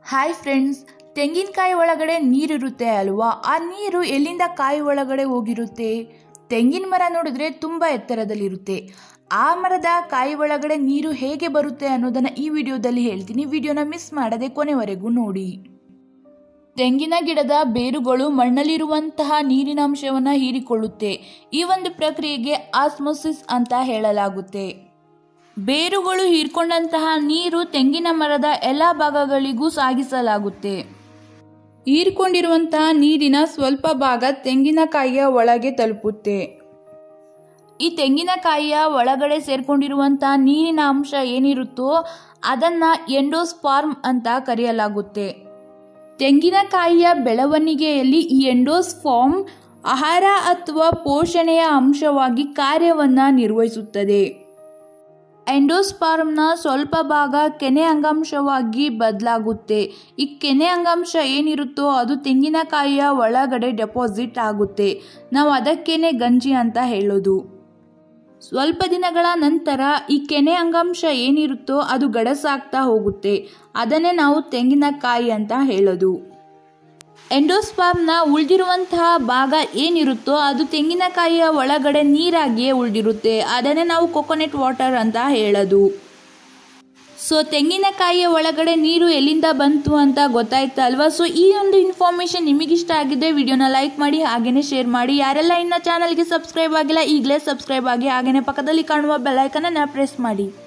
hi friends ತೆಂಗಿನಕಾಯಿ ಒಳಗಡೆ ನೀರಿರುತ್ತೆ ಅಲ್ವಾ ಆ ನೀರು ಎಲ್ಲಿಂದ ಕಾಯಿ ಒಳಗಡೆ ಹೋಗಿರುತ್ತೆ ತೆಂಗಿನ ಮರ ನೋಡಿದ್ರೆ ತುಂಬ ಎತ್ತರದಲ್ಲಿರುತ್ತೆ ಆ ಮರದ ಕಾಯಿ ಒಳಗಡೆ ನೀರು ಹೇಗೆ ಬರುತ್ತೆ ಅನ್ನೋದನ್ನ ಈ ವಿಡಿಯೋದಲ್ಲಿ ಹೇಳ್ತೀನಿ ವಿಡಿಯೋನ ಮಿಸ್ ಮಾಡದೆ ಕೊನೆವರೆಗೂ ನೋಡಿ ತೆಂಗಿನ ಗಿಡದ ಬೇರುಗಳು ಮಣ್ಣಲ್ಲಿರುವಂತಹ ನೀರಿನ ಅಂಶವನ್ನು ಹೀರಿಕೊಳ್ಳುತ್ತೆ ಈ ಒಂದು ಪ್ರಕ್ರಿಯೆಗೆ ಆಸ್ಮೋಸಿಸ್ ಅಂತ ಹೇಳಲಾಗುತ್ತೆ ಬೇರುಗಳು ಹೀರ್ಕೊಂಡಂತಹ ನೀರು ತೆಂಗಿನ ಮರದ ಎಲ್ಲ ಭಾಗಗಳಿಗೂ ಸಾಗಿಸಲಾಗುತ್ತೆ ಹೀರ್ಕೊಂಡಿರುವಂತಹ ನೀರಿನ ಸ್ವಲ್ಪ ಭಾಗ ತೆಂಗಿನಕಾಯಿಯ ಒಳಗೆ ತಲುಪುತ್ತೆ ಈ ತೆಂಗಿನಕಾಯಿಯ ಒಳಗಡೆ ಸೇರ್ಕೊಂಡಿರುವಂತಹ ನೀರಿನ ಅಂಶ ಏನಿರುತ್ತೋ ಅದನ್ನ ಎಂಡೋಸ್ಪಾರ್ಮ್ ಅಂತ ಕರೆಯಲಾಗುತ್ತೆ ತೆಂಗಿನಕಾಯಿಯ ಬೆಳವಣಿಗೆಯಲ್ಲಿ ಈ ಎಂಡೋಸ್ಫಾರ್ಮ್ ಆಹಾರ ಅಥವಾ ಪೋಷಣೆಯ ಅಂಶವಾಗಿ ಕಾರ್ಯವನ್ನ ನಿರ್ವಹಿಸುತ್ತದೆ ಎಂಡೋಸ್ಪಾರ್ಮ್ನ ಸ್ವಲ್ಪ ಭಾಗ ಕೆನೆ ಅಂಗಾಂಶವಾಗಿ ಬದಲಾಗುತ್ತೆ ಈ ಕೆನೆ ಅಂಗಾಂಶ ಏನಿರುತ್ತೋ ಅದು ತೆಂಗಿನಕಾಯಿಯ ಒಳಗಡೆ ಡೆಪಾಸಿಟ್ ಆಗುತ್ತೆ ನಾವು ಅದಕ್ಕೇನೆ ಗಂಜಿ ಅಂತ ಹೇಳೋದು ಸ್ವಲ್ಪ ದಿನಗಳ ನಂತರ ಈ ಕೆನೆ ಅಂಗಾಂಶ ಏನಿರುತ್ತೋ ಅದು ಗಡಸಾಗ್ತಾ ಹೋಗುತ್ತೆ ಅದನ್ನೇ ನಾವು ತೆಂಗಿನಕಾಯಿ ಅಂತ ಹೇಳೋದು ಎಂಡೋಸ್ಪಾಮ್ನ ಉಳಿದಿರುವಂತಹ ಭಾಗ ಏನಿರುತ್ತೋ ಅದು ತೆಂಗಿನಕಾಯಿಯ ಒಳಗಡೆ ನೀರಾಗಿಯೇ ಉಳಿದಿರುತ್ತೆ ಅದನ್ನೇ ನಾವು ಕೊಕೊನೆಟ್ ವಾಟರ್ ಅಂತ ಹೇಳೋದು ಸೊ ತೆಂಗಿನಕಾಯಿಯ ಒಳಗಡೆ ನೀರು ಎಲ್ಲಿಂದ ಬಂತು ಅಂತ ಗೊತ್ತಾಯ್ತಲ್ವಾ ಸೊ ಈ ಒಂದು ಇನ್ಫಾರ್ಮೇಶನ್ ನಿಮಗಿಷ್ಟ ಆಗಿದ್ರೆ ವಿಡಿಯೋನ ಲೈಕ್ ಮಾಡಿ ಹಾಗೇನೆ ಶೇರ್ ಮಾಡಿ ಯಾರೆಲ್ಲ ಇನ್ನ ಚಾನಲ್ಗೆ ಸಬ್ಸ್ಕ್ರೈಬ್ ಆಗಿಲ್ಲ ಈಗಲೇ ಸಬ್ಸ್ಕ್ರೈಬ್ ಆಗಿ ಹಾಗೇನೆ ಪಕ್ಕದಲ್ಲಿ ಕಾಣುವ ಬೆಲ್ಲೈಕನ್ನ ಪ್ರೆಸ್ ಮಾಡಿ